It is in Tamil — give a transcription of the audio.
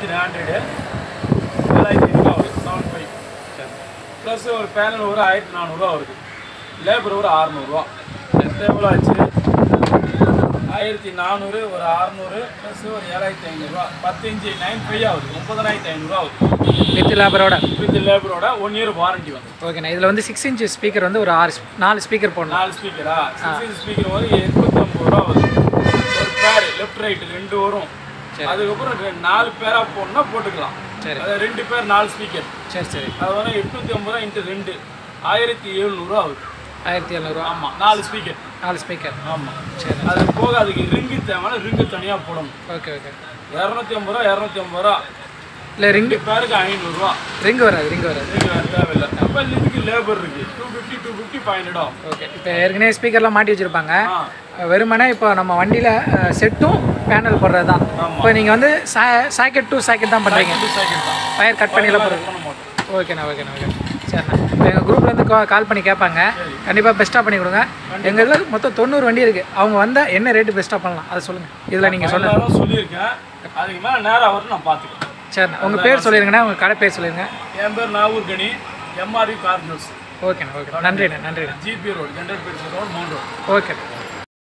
இன்ஜின் ஆண்ட்ராய்டு ஏழாயிரத்தி ஐநூறுரூவா வருது செவன் ஃபைவ் ப்ளஸ் ஒரு பேனல் ஒரு ஆயிரத்தி நானூறுரூவா வருது லேபர் ஒரு அறநூறுவா எவ்வளோ ஆச்சு ஆயிரத்தி நானூறு ஒரு அறநூறு ப்ளஸ் ஒரு ஏழாயிரத்தி ஐநூறுரூவா பத்து இன்ச்சு நைன் ஃபைவ் ஆகுது முப்பதனாயிரத்தி ஐநூறுரூவா ஆகுது வித் லேபரோட வித் லேபரோட ஒன் இயர் வாரண்டி வந்து ஓகேண்ணா இதில் வந்து சிக்ஸ் இன்ச் ஸ்பீக்கர் வந்து ஒரு ஆறு sp- நாலு ஸ்பீக்கர் போடணும் நாலு ஸ்பீக்கரா சிக்ஸ் இன்ச் ஸ்பீக்கர் வந்து எட்நூத்தி ஐம்பது ரூபா வருது ஒரு பேர் லெஃப்ட் ரைட் ரெண்டு வரும் அதுக்கப்புறம் ரெ- நாலு பேரா போடணும்னா போட்டுக்கலாம் சரி. அது ரெண்டு பேர் நாலு ஸ்பீக்கர் சரி சரி அது வந்து எட்நூத்தி ஐம்பது ரூபா இன்ட்டு ரெண்டு ஆயிரத்தி எழுநூறுவா ஆகுது ஆயிரத்தி எழுநூறுவா ஆமாம் நாலு ஸ்பீக்கர் நாலு ஸ்பீக்கர் ஆமாம் சரி அது போக அதுக்கு ரிங்கு தேவைன்னா ரிங்கு தனியாக போடணும் ஓகே ஓகே இரநூத்தி ஐம்பது ரூபா இரநூத்தி ஐம்பது ரூபா இல்லை ரிங்கு ரெண்டு பேருக்கு ஐநூறுரூவா ரிங் வராது ரிங் வராது ரிங்கு வேறு தேவையில்லை அப்போ இதுக்கு லேபர் இருக்குது two fifty two fifty five hundred ஆகும் ஓகே இப்போ ஏற்கனவே ஸ்பீக்கர்லாம் மாட்டி வச்சுருப்பாங்க ஆ வெறுமனே இப்போ நம்ம வண்டியில் செட்டும் பேனல் போடுறது தான் இப்போ நீங்கள் வந்து சா சாக்கெட் டு சாக்கெட் தான் பண்ணுறீங்க ரெண்டு செகண்ட் தான் வயர் கட் பண்ணிலாம் போடுறது பண்ண மாட்டோம் ஓகேண்ணா ஓகேண்ணா ஓகே சரிண்ணா இப்போ எங்கள் குரூப்லேருந்து கா கால் பண்ணி கேட்பாங்க கண்டிப்பாக பெஸ்ட்டாக பண்ணி கொடுங்க எங்கள் இதில் மொத்தம் தொண்ணூறு வண்டி இருக்குது அவங்க வந்தால் என்ன ரேட்டு பெஸ்ட்டாக பண்ணலாம் அதை சொல்லுங்கள் இதில் நீங்கள் சொல்லுங்கள் எல்லாரும் சொல்லியிருக்கேன் அதுக்கு மேலே நேரம் வரும் நான் பார்த்துக்கிறேன் சரிண்ணா உங்கள் பேர் சொல்லிடுங்கண்ணா உங்கள் கடை பேர் சொல்லிடுங்க என் பேர் Nagoor Gani MRV car juice ஓகேண்ணா ஓகே நன்றிண்ணா நன்றிண்ணா ஜிபி ரோடு ஜென்ரல் பேர் ரோடு மவுண்ட் ரோடு ஓகே